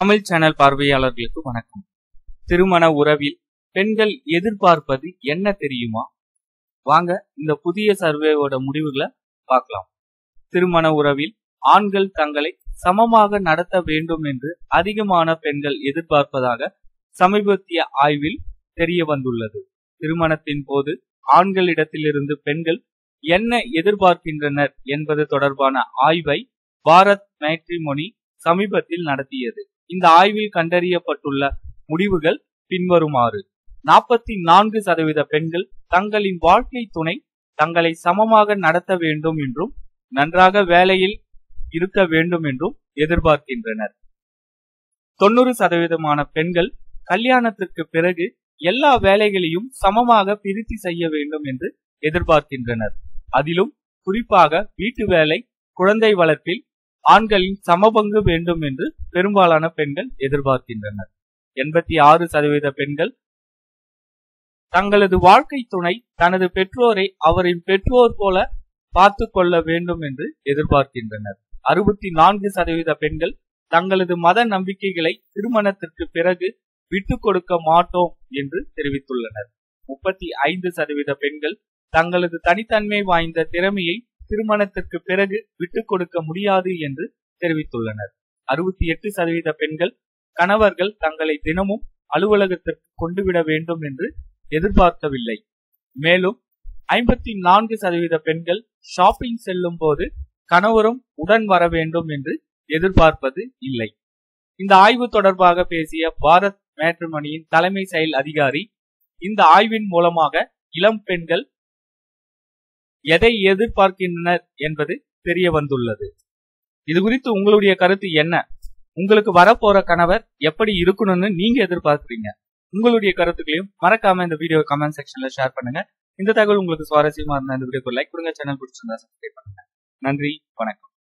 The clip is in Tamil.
தமிழ் சேனல் பார்வையாளர்களுக்கு வணக்கம் திருமண உறவில் பெண்கள் எதிர்பார்ப்பது என்ன தெரியுமா வாங்க இந்த புதிய சர்வேவோட முடிவுகளை பார்க்கலாம் திருமண உறவில் ஆண்கள் தங்களை சமமாக நடத்த வேண்டும் என்று அதிகமான பெண்கள் எதிர்பார்ப்பதாக சமீபத்திய ஆய்வில் தெரிய வந்துள்ளது திருமணத்தின் போது ஆண்களிடத்திலிருந்து பெண்கள் என்ன எதிர்பார்க்கின்றனர் என்பது தொடர்பான ஆய்வை பாரத் மேட்ரிமோனி சமீபத்தில் நடத்தியது இந்த ஆய்வில் கண்டறியப்பட்டுள்ள முடிவுகள் பின்வருமாறு நாற்பத்தி நான்கு சதவீத பெண்கள் தங்களின் வாழ்க்கை துணை தங்களை சமமாக நடத்த வேண்டும் என்றும் நன்றாக வேலையில் இருக்க வேண்டும் என்றும் எதிர்பார்க்கின்றனர் தொண்ணூறு சதவீதமான பெண்கள் கல்யாணத்திற்கு பிறகு எல்லா வேலைகளையும் சமமாக பிரித்து செய்ய வேண்டும் என்று எதிர்பார்க்கின்றனர் அதிலும் குறிப்பாக வீட்டு வேலை குழந்தை வளர்ப்பில் ஆண்களின் சமபங்கு வேண்டும் என்று பெரும்பாலான பெண்கள் எதிர்பார்க்கின்றனர் எண்பத்தி ஆறு சதவீத பெண்கள் தங்களது வாழ்க்கை துணை தனது பெற்றோரை அவரின் பெற்றோர் போல பார்த்து கொள்ள வேண்டும் என்று எதிர்பார்க்கின்றனர் அறுபத்தி நான்கு சதவீத பெண்கள் தங்களது மத நம்பிக்கைகளை திருமணத்திற்கு பிறகு விட்டு கொடுக்க மாட்டோம் என்று தெரிவித்துள்ளனர் முப்பத்தி ஐந்து சதவீத பெண்கள் தங்களது தனித்தன்மை வாய்ந்த திறமையை திருமணத்திற்கு பிறகு விட்டுக் கொடுக்க முடியாது என்று தெரிவித்துள்ளனர் அறுபத்தி எட்டு சதவீத பெண்கள் கணவர்கள் தங்களை தினமும் அலுவலகத்திற்கு கொண்டுவிட வேண்டும் என்று எதிர்பார்க்கவில்லை மேலும் ஐம்பத்தி நான்கு சதவீத பெண்கள் ஷாப்பிங் செல்லும் போது கணவரும் உடன் வர வேண்டும் என்று எதிர்பார்ப்பது இல்லை இந்த ஆய்வு தொடர்பாக பேசிய பாரத் மேட்ரிமணியின் தலைமை செயல் அதிகாரி இந்த ஆய்வின் மூலமாக இளம் பெண்கள் எதை எதிர்பார்க்கின்றனர் என்பது தெரிய வந்துள்ளது இது குறித்து உங்களுடைய கருத்து என்ன உங்களுக்கு வரப்போற கணவர் எப்படி இருக்கணும்னு நீங்க எதிர்பார்க்கிறீங்க உங்களுடைய கருத்துக்களையும் மறக்காம இந்த வீடியோ கமெண்ட் செக்ஷன்ல ஷேர் பண்ணுங்க இந்த தகவல் உங்களுக்கு சுவாரஸ்யமா இருந்தா இந்த வீடியோக்கு லைக் கொடுங்க சேனல் பிடிச்சிருந்தா சப்ஸ்கிரைப் பண்ணுங்க நன்றி வணக்கம்